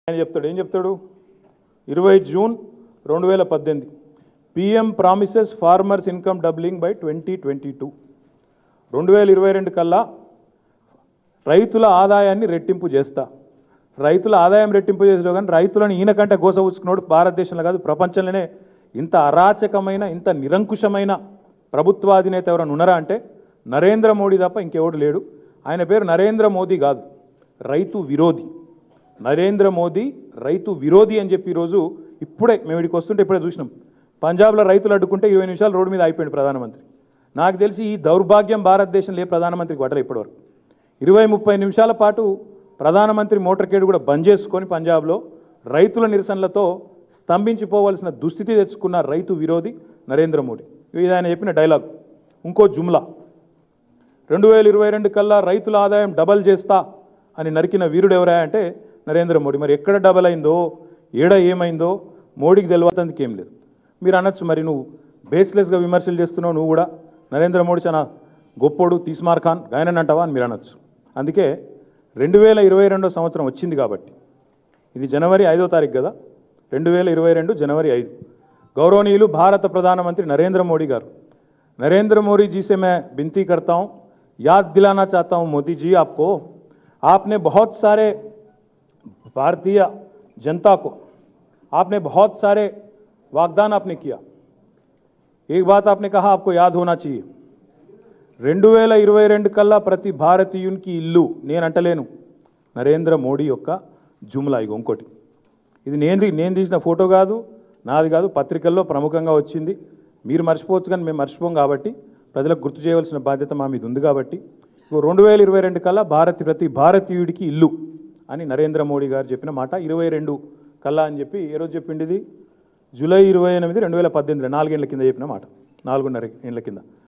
ఆయన చెప్తాడు ఏం చెప్తాడు ఇరవై జూన్ రెండు వేల పద్దెనిమిది PM promises farmers income doubling by twenty twenty two రెండు వేల ఇరవై రెండు కల్లా రైతుల ఆదాయాన్ని రెట్టింపు చేస్తా రైతుల ఆదాయం రెట్టింపు చేసలో కానీ రైతులను ఈయన కంటే గోసవుచ్చుకున్నాడు భారతదేశంలో కాదు ప్రపంచంలోనే ఇంత అరాచకమైన ఇంత నిరంకుశమైన ప్రభుత్వాధినేత ఎవరైనా ఉన్నారా అంటే నరేంద్ర మోడీ తప్ప ఇంకెవడు లేడు ఆయన పేరు నరేంద్ర మోదీ కాదు రైతు విరోధి నరేంద్ర మోదీ రైతు విరోధి అని చెప్పి ఈరోజు ఇప్పుడే మేము ఇక్కడికి వస్తుంటే ఇప్పుడే చూసినాం పంజాబ్లో రైతులు అడ్డుకుంటే ఇరవై నిమిషాలు రోడ్డు మీద అయిపోయింది ప్రధానమంత్రి నాకు తెలిసి ఈ దౌర్భాగ్యం భారతదేశంలో ఏ ప్రధానమంత్రికి పడలే ఇప్పటివరకు ఇరవై ముప్పై నిమిషాల పాటు ప్రధానమంత్రి మోటార్ కేడు కూడా బంద్ చేసుకొని పంజాబ్లో రైతుల నిరసనలతో స్తంభించిపోవలసిన దుస్థితి తెచ్చుకున్న రైతు విరోధి నరేంద్ర మోడీ ఇది ఆయన చెప్పిన డైలాగ్ ఇంకో జుమ్లా రెండు వేల ఇరవై రెండు కల్లా రైతుల ఆదాయం డబల్ చేస్తా అని నరికిన వీరుడు ఎవరా అంటే నరేంద్ర మోడీ మరి ఎక్కడ డబల్ అయిందో ఏడ ఏమైందో మోడీకి తెలియదందుకు ఏం లేదు మీరు అనొచ్చు మరి నువ్వు బేస్లెస్గా విమర్శలు చేస్తున్నావు నువ్వు కూడా నరేంద్ర మోడీ చాలా గొప్పోడు తీస్మార్ ఖాన్ గాయనని అంటావా అని మీరు అనొచ్చు అందుకే రెండు వేల ఇరవై రెండో సంవత్సరం వచ్చింది కాబట్టి ఇది జనవరి ఐదో తారీఖు కదా రెండు వేల ఇరవై రెండు జనవరి ఐదు గౌరవనీయులు భారత ప్రధానమంత్రి నరేంద్ర మోడీ గారు नरेंद्र मोदी जी से मैं विनती करता हूं याद दिलाना चाहता हूं मोदी जी आपको आपने बहुत सारे भारतीय जनता को आपने बहुत सारे वागदान आपने किया एक बात आपने कहा आपको याद होना चाहिए రెండు వేల ఇరవై రెండు కల్లా ప్రతి భారతీయునికి ఇల్లు నేను అంటలేను నరేంద్ర మోడీ యొక్క జుమ్లా ఇగో ఇంకోటి ఇది నేను నేను తీసిన ఫోటో కాదు నాది కాదు పత్రికల్లో ప్రముఖంగా వచ్చింది మీరు మర్చిపోవచ్చు కానీ మేము మర్చిపోం కాబట్టి ప్రజలకు గుర్తు చేయవలసిన బాధ్యత మా మీద ఉంది కాబట్టి ఇగో రెండు వేల ఇరవై రెండు కల్లా భారతి ప్రతి భారతీయుడికి ఇల్లు అని నరేంద్ర మోడీ గారు చెప్పిన మాట ఇరవై రెండు కల్లా అని చెప్పి ఏ రోజు చెప్పింది ఇది జూలై ఇరవై ఎనిమిది రెండు వేల పద్దెనిమిది నాలుగేళ్ల కింద చెప్పిన మాట నాలుగున్నర ఏళ్ల కింద